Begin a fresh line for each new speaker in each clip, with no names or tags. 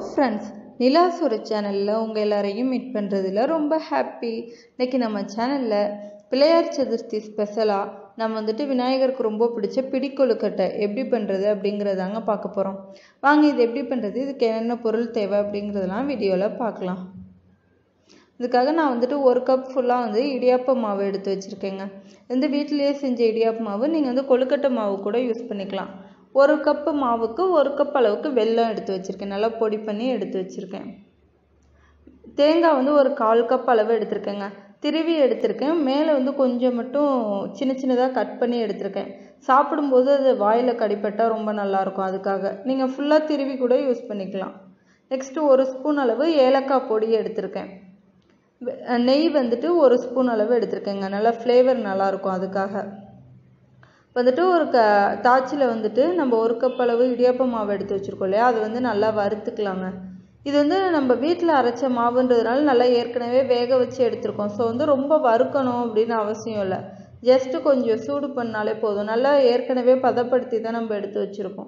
friends நிலாசுர சேனலில் உங்கள் எல்லாரையும் மீட் பண்ணுறதுல ரொம்ப ஹாப்பி இன்னைக்கு நம்ம சேனலில் பிள்ளையார் சதுர்த்தி ஸ்பெஷலாக நம்ம வந்துட்டு விநாயகருக்கு ரொம்ப பிடிச்ச பிடிக்கொழுக்கட்டை எப்படி பண்ணுறது அப்படிங்கிறதாங்க பார்க்க போகிறோம் வாங்க இது எப்படி பண்ணுறது இதுக்கு என்னென்ன பொருள் தேவை அப்படிங்கிறதெல்லாம் வீடியோவில் பார்க்கலாம் இதுக்காக நான் வந்துட்டு ஒரு கப் ஃபுல்லாக வந்து இடியாப்ப மாவு எடுத்து வச்சுருக்கேங்க வந்து வீட்டிலேயே செஞ்ச இடியாப்ப மாவு நீங்கள் வந்து கொழுக்கட்டை மாவு கூட யூஸ் பண்ணிக்கலாம் ஒரு கப்பு மாவுக்கு ஒரு கப் அளவுக்கு வெல்லம் எடுத்து வச்சுருக்கேன் நல்லா பொடி பண்ணி எடுத்து வச்சுருக்கேன் தேங்காய் வந்து ஒரு கால் கப் அளவு எடுத்திருக்கேங்க திருவி எடுத்திருக்கேன் மேலே வந்து கொஞ்சம் மட்டும் சின்ன சின்னதாக கட் பண்ணி எடுத்திருக்கேன் சாப்பிடும்போது அது வாயில் கடிப்பட்டால் ரொம்ப நல்லாயிருக்கும் அதுக்காக நீங்கள் ஃபுல்லாக திருவி கூட யூஸ் பண்ணிக்கலாம் நெக்ஸ்ட்டு ஒரு ஸ்பூன் அளவு ஏலக்காய் பொடி எடுத்திருக்கேன் நெய் வந்துட்டு ஒரு ஸ்பூன் அளவு எடுத்திருக்கேங்க நல்லா ஃப்ளேவர் நல்லாயிருக்கும் அதுக்காக வந்துட்டு ஒரு க தாச்சியில் வந்துட்டு நம்ம ஒரு கப் அளவு இடியாப்ப மாவு எடுத்து வச்சுருக்கோம் இல்லையா அது வந்து நல்லா வறுத்துக்கலாங்க இது வந்து நம்ம வீட்டில் அரைச்ச மாவுன்றதுனால நல்லா ஏற்கனவே வேக வச்சு எடுத்திருக்கோம் ஸோ வந்து ரொம்ப வறுக்கணும் அப்படின்னு அவசியம் இல்லை ஜஸ்ட்டு கொஞ்சம் சூடு பண்ணாலே போதும் நல்லா ஏற்கனவே பதப்படுத்தி தான் நம்ம எடுத்து வச்சுருக்கோம்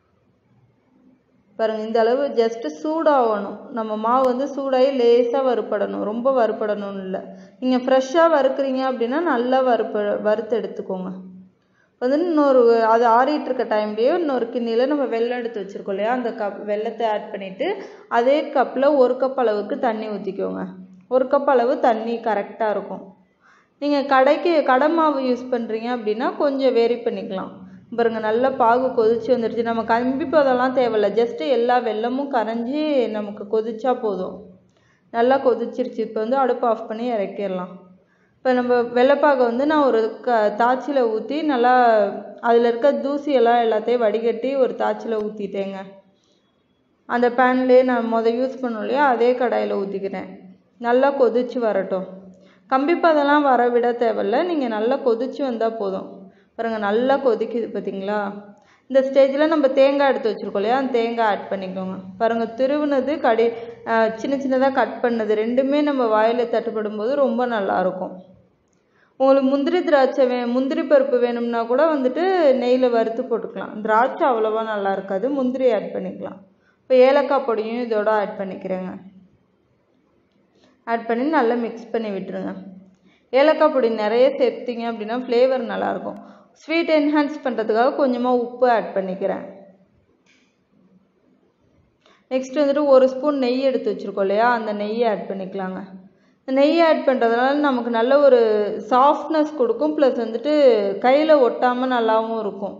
பாருங்கள் இந்த அளவு ஜஸ்ட்டு சூடாகணும் நம்ம மாவு வந்து சூடாகி லேசாக வறுப்படணும் ரொம்ப வறுப்படணும்னு இல்லை நீங்கள் ஃப்ரெஷ்ஷாக வறுக்குறீங்க அப்படின்னா நல்லா வறுப்ப வறுத்து எடுத்துக்கோங்க வந்து இன்னொரு அது ஆறிட்டு இருக்க டைம்லேயே இன்னொரு கிண்ணியில் நம்ம வெள்ளம் எடுத்து வச்சுருக்கோம் இல்லையா அந்த கப் வெள்ளத்தை ஆட் பண்ணிவிட்டு அதே கப்பில் ஒரு கப் அளவுக்கு தண்ணி ஊற்றிக்கோங்க ஒரு கப் அளவு தண்ணி கரெக்டாக இருக்கும் நீங்கள் கடைக்கு கடை மாவு யூஸ் பண்ணுறீங்க அப்படின்னா கொஞ்சம் வேரி பண்ணிக்கலாம் பாருங்க நல்லா பாகு கொதிச்சு வந்துடுச்சு நம்ம கம்பி பதம்லாம் தேவையில்ல ஜஸ்ட்டு எல்லா வெள்ளமும் கரைஞ்சி நமக்கு கொதிச்சா போதும் நல்லா கொதிச்சிருச்சு இப்போ வந்து அடுப்பு ஆஃப் பண்ணி இறக்கிடலாம் இப்போ நம்ம வெள்ளைப்பாகை வந்து நான் ஒரு க தாச்சியில் ஊற்றி நல்லா அதில் இருக்க தூசியெல்லாம் எல்லாத்தையும் வடிகட்டி ஒரு தாச்சியில் ஊற்றிட்டேங்க அந்த பேன்லேயே நான் மொதல் யூஸ் பண்ணோம் இல்லையா அதே கடாயில் ஊற்றிக்கிறேன் நல்லா கொதிச்சு வரட்டும் கம்பிப்பதெல்லாம் வர விட தேவையில்ல நீங்கள் நல்லா கொதிச்சு வந்தால் போதும் பாருங்கள் நல்லா கொதிக்குது பார்த்தீங்களா இந்த ஸ்டேஜில் நம்ம தேங்காய் எடுத்து வச்சுருக்கோம் இல்லையா அந்த தேங்காய் ஆட் பண்ணிக்கோங்க பாருங்கள் திருவுனது கடி சின்ன சின்னதாக கட் பண்ணது ரெண்டுமே நம்ம வாயில் தட்டுப்படும் போது ரொம்ப நல்லாயிருக்கும் உங்களுக்கு முந்திரி திராட்சை வே முந்திரி பருப்பு வேணும்னா கூட வந்துட்டு நெய்யில் வறுத்து போட்டுக்கலாம் திராட்சை அவ்வளோவா நல்லா இருக்காது முந்திரி ஆட் பண்ணிக்கலாம் இப்போ ஏலக்காய் பொடியும் இதோட ஆட் பண்ணிக்கிறேங்க ஆட் பண்ணி நல்லா மிக்ஸ் பண்ணி விட்டுருங்க ஏலக்காய் பொடி நிறைய சேர்த்திங்க அப்படின்னா ஃப்ளேவர் நல்லாயிருக்கும் ஸ்வீட் என்ஹான்ஸ் பண்ணுறதுக்காக கொஞ்சமாக உப்பு ஆட் பண்ணிக்கிறேன் நெக்ஸ்ட் வந்துட்டு ஒரு ஸ்பூன் நெய் எடுத்து வச்சுருக்கோம் இல்லையா அந்த நெய்யை ஆட் பண்ணிக்கலாங்க நெய் ஆட் பண்ணுறதுனால நமக்கு நல்ல ஒரு சாஃப்ட்னஸ் கொடுக்கும் ப்ளஸ் வந்துட்டு கையில் ஒட்டாமல் நல்லாவும் இருக்கும்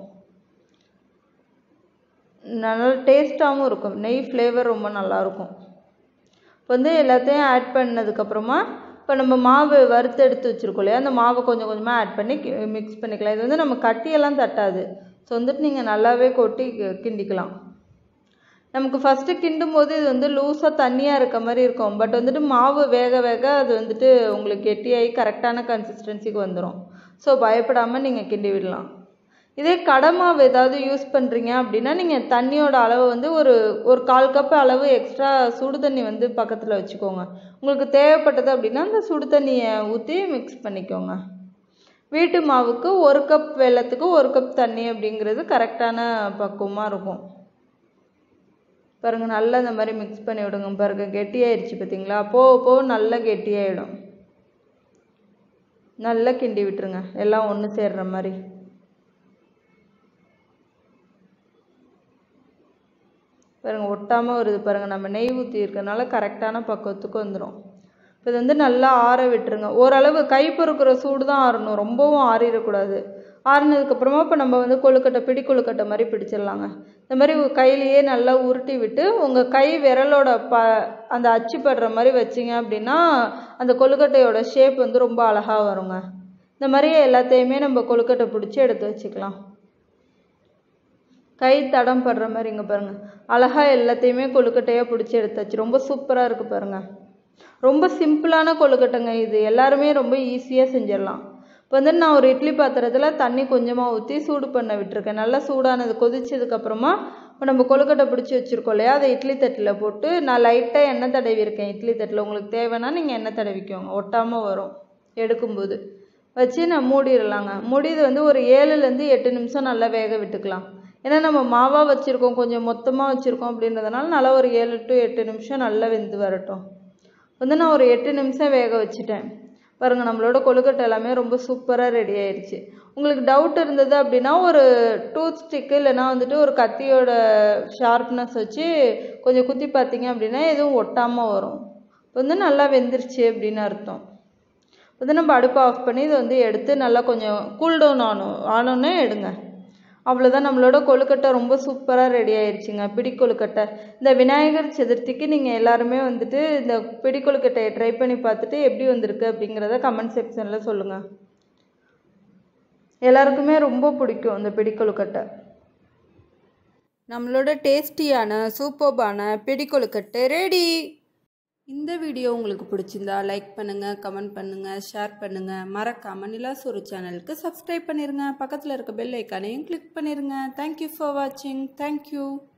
நல்லா டேஸ்ட்டாகவும் இருக்கும் நெய் ஃப்ளேவர் ரொம்ப நல்லாயிருக்கும் இப்போ வந்து எல்லாத்தையும் ஆட் பண்ணதுக்கப்புறமா இப்போ நம்ம மாவு வறுத்து எடுத்து வச்சுருக்கோம் இல்லையா அந்த மாவை கொஞ்சம் கொஞ்சமாக ஆட் பண்ணி மிக்ஸ் பண்ணிக்கலாம் இது வந்து நம்ம கட்டியெல்லாம் தட்டாது ஸோ வந்துட்டு நீங்கள் நல்லாவே கொட்டி கிண்டிக்கலாம் நமக்கு ஃபஸ்ட்டு கிண்டும் போது இது வந்து லூஸாக தண்ணியாக இருக்க மாதிரி இருக்கும் பட் வந்துட்டு மாவு வேக வேக அது வந்துட்டு உங்களுக்கு கெட்டியாகி கரெக்டான கன்சிஸ்டன்சிக்கு வந்துடும் ஸோ பயப்படாமல் நீங்கள் கிண்டி விடலாம் இதே கடை மாவு ஏதாவது யூஸ் பண்ணுறீங்க அப்படின்னா நீங்கள் தண்ணியோட அளவு வந்து ஒரு ஒரு கால் கப் அளவு எக்ஸ்ட்ரா சுடு தண்ணி வந்து பக்கத்தில் வச்சுக்கோங்க உங்களுக்கு தேவைப்பட்டது அப்படின்னா அந்த சுடு தண்ணியை ஊற்றி மிக்ஸ் பண்ணிக்கோங்க வீட்டு மாவுக்கு ஒரு கப் வெள்ளத்துக்கு ஒரு கப் தண்ணி அப்படிங்கிறது கரெக்டான பக்குவமாக இருக்கும் பாருங்கள் நல்லா இந்த மாதிரி மிக்ஸ் பண்ணி விடுங்க பாருங்கள் கெட்டியாயிடுச்சு பார்த்தீங்களா போக போக நல்லா கெட்டியாயிடும் நல்லா கிண்டி விட்டுருங்க எல்லாம் ஒன்று சேர்ற மாதிரி பாருங்கள் ஒட்டாமல் வருது பாருங்கள் நம்ம நெய் ஊற்றி இருக்கனால கரெக்டான பக்குவத்துக்கு வந்துடும் இப்போ இது வந்து நல்லா ஆற விட்டுருங்க ஓரளவு கை பொறுக்கிற சூடு தான் ஆறணும் ரொம்பவும் ஆறிடக்கூடாது ஆறினதுக்கப்புறமா இப்போ நம்ம வந்து கொழுக்கட்டை பிடி கொழுக்கட்டை மாதிரி பிடிச்சிடலாங்க இந்த மாதிரி கையிலையே நல்லா உருட்டி விட்டு உங்கள் கை விரலோட ப அந்த அச்சு படுற மாதிரி வச்சிங்க அப்படின்னா அந்த கொழுக்கட்டையோட ஷேப் வந்து ரொம்ப அழகாக வருங்க இந்த மாதிரி எல்லாத்தையுமே நம்ம கொழுக்கட்டை பிடிச்சி எடுத்து வச்சுக்கலாம் கை தடம் படுற மாதிரி இங்கே பாருங்கள் அழகாக எல்லாத்தையுமே கொழுக்கட்டையாக பிடிச்சி எடுத்தாச்சு ரொம்ப சூப்பராக இருக்குது பாருங்கள் ரொம்ப சிம்பிளான கொழுக்கட்டைங்க இது எல்லாருமே ரொம்ப ஈஸியாக செஞ்சிடலாம் இப்போ வந்து நான் ஒரு இட்லி பாத்திரத்தில் தண்ணி கொஞ்சமாக ஊற்றி சூடு பண்ண விட்டுருக்கேன் நல்லா சூடானது கொதிச்சதுக்கப்புறமா இப்போ நம்ம கொழுக்கட்டை பிடிச்சி வச்சுருக்கோம் இல்லையா அதை இட்லி தட்டில் போட்டு நான் லைட்டாக எண்ணெய் தடவி இருக்கேன் இட்லி தட்டில் உங்களுக்கு தேவைன்னா நீங்கள் எண்ணெய் தடவிக்கோங்க ஒட்டாமல் வரும் எடுக்கும்போது வச்சு நான் மூடிடலாங்க மூடி இது வந்து ஒரு ஏழுலேருந்து எட்டு நிமிஷம் நல்லா வேக விட்டுக்கலாம் ஏன்னா நம்ம மாவாக வச்சுருக்கோம் கொஞ்சம் மொத்தமாக வச்சுருக்கோம் அப்படின்றதுனால நல்லா ஒரு ஏழு டு எட்டு நிமிஷம் நல்லா வெந்து வரட்டும் வந்து நான் ஒரு எட்டு நிமிஷம் வேக வச்சுட்டேன் பாருங்கள் நம்மளோட கொழுக்கட்டை எல்லாமே ரொம்ப சூப்பராக ரெடி ஆயிடுச்சு உங்களுக்கு டவுட் இருந்தது அப்படின்னா ஒரு டூத் ஸ்டிக்கு இல்லைன்னா வந்துட்டு ஒரு கத்தியோட ஷார்ப்னஸ் வச்சு கொஞ்சம் குத்தி பார்த்தீங்க அப்படின்னா எதுவும் ஒட்டாமல் வரும் இப்போ வந்து நல்லா வெந்துருச்சு அப்படின்னு அர்த்தம் வந்து நம்ம அடுப்பை ஆஃப் பண்ணி இதை வந்து எடுத்து நல்லா கொஞ்சம் கூல் டவுன் ஆனும் ஆனோன்னே எடுங்க அவ்வளோதான் நம்மளோட கொழுக்கட்டை ரொம்ப சூப்பராக ரெடி ஆயிடுச்சுங்க பிடி கொழுக்கட்டை இந்த விநாயகர் சதுர்த்திக்கு நீங்கள் எல்லாருமே வந்துட்டு இந்த பிடி கொழுக்கட்டையை ட்ரை பண்ணி பார்த்துட்டு எப்படி வந்திருக்கு அப்படிங்கிறத கமெண்ட் செக்ஷனில் சொல்லுங்கள் எல்லாருக்குமே ரொம்ப பிடிக்கும் இந்த பிடி கொழுக்கட்டை நம்மளோட டேஸ்டியான சூப்பர்பான பிடி கொழுக்கட்டை ரெடி இந்த வீடியோ உங்களுக்கு பிடிச்சிருந்தா லைக் பண்ணுங்கள் கமெண்ட் பண்ணுங்கள் ஷேர் பண்ணுங்கள் மறக்காமல் நிலாசூரு சேனலுக்கு சப்ஸ்கிரைப் பண்ணிடுங்க பக்கத்தில் இருக்க பெல் ஐக்கானையும் கிளிக் பண்ணிடுங்க தேங்க்யூ ஃபார் வாட்சிங் தேங்க்யூ